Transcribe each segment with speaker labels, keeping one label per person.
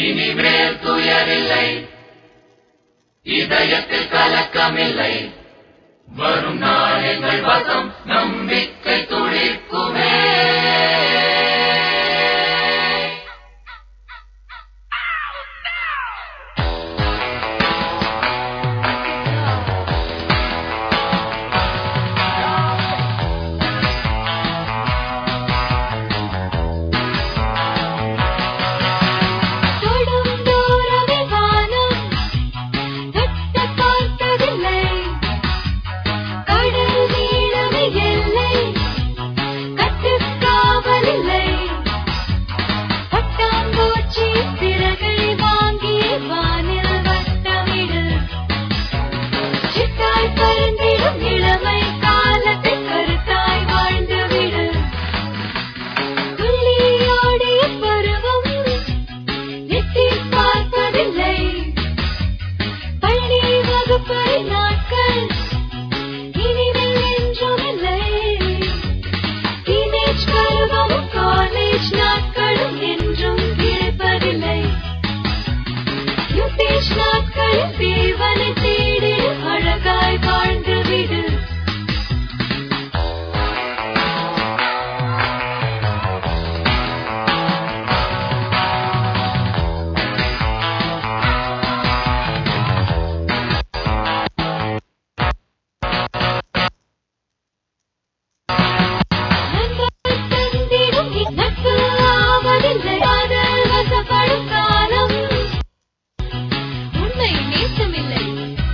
Speaker 1: இனிமேல் துயரில்லை இதயத்தில் கலக்கமில்லை வரும் நாள் எங்கள் வசம் நம்பிக்கை துளிர்க்குமே
Speaker 2: தொடும் தூரமே வானம் தொட்ட பார்த்ததில்லை கடல் நீளமே எல்லை கட்டுக்காவலில்லை பட்டாம்பூச்சி சிறகை வாங்கி வானில் வட்டமிடு சித்தாய் பறந்திடும் இளமை காலத்தை கருத்தாய் வாழ்ந்துவிடு துள்ளியாடிய பருவம் எட்டி பார்ப்பதில்லை பள்ளி வகுப்பறை நாட்கள் இனிமேல் என்றுமில்லை டீனேஜ் பருவமும் காலேஜ் நாட்களும் என்றும் கிடைப்பதில்லை யுகேஷ் நாட்களில் தேவனை தேடி அழகாய் வாழ்ந்துவிடு நண்பர் தந்திடும் நட்பு ஆவதில்லை காதல் வசப்படும் காலம் உண்மை நேசமில்லை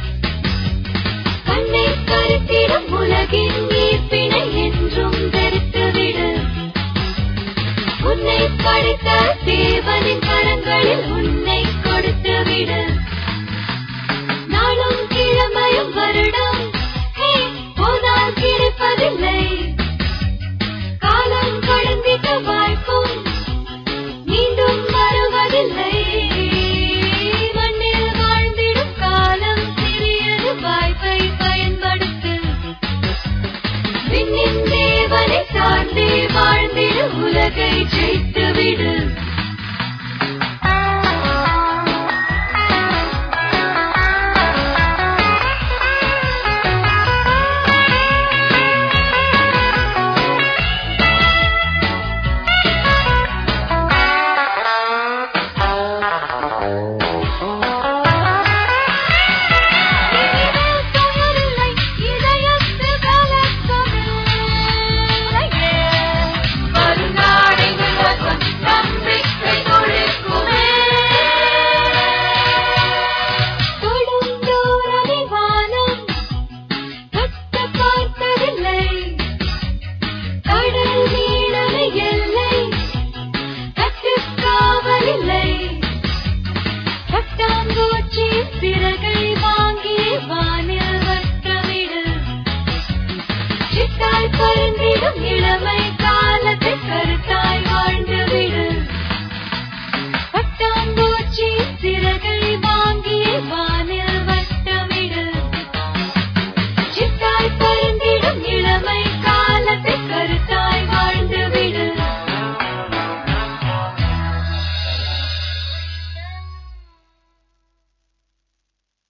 Speaker 2: கண்ணை கருத்திடும் உலகின் ஈர்ப்பினை என்றும் வெறுத்துவிடு உன்னை படைத்த தேவனின் கரங்களில் உன்னை கொடுத்துவிடு நாளும் கிழமையும் வருடம் ஹே, போனால் கிடைப்பதில்லை காலம் கடந்திட்ட வாய்ப்பும் மீண்டும் வருவதில்லை மண்ணில் வாழ்ந்திடும் காலம் சிறியது வாய்ப்பை பயன்படுத்து விண்ணின் தேவனை சார்ந்தே வாழ்ந்திடு உலகை ஜெயித்துவிடு துயரில்லை, இதயத்தில் கலக்கமில்லை.
Speaker 1: வருநாள் எங்கள் வசம் நம்பிக்கை துளிர்க்குமே
Speaker 2: தொடும் தூரமே வானம் தொட்டு பார்த்ததில்லை கடல் நீளமே எல்லை கட்டுக்காவலில்லை பட்டாம்பூச்சி சிறகை வாங்கி வானில் வட்டமிடு சித்தாய் பறந்திடும் இளமை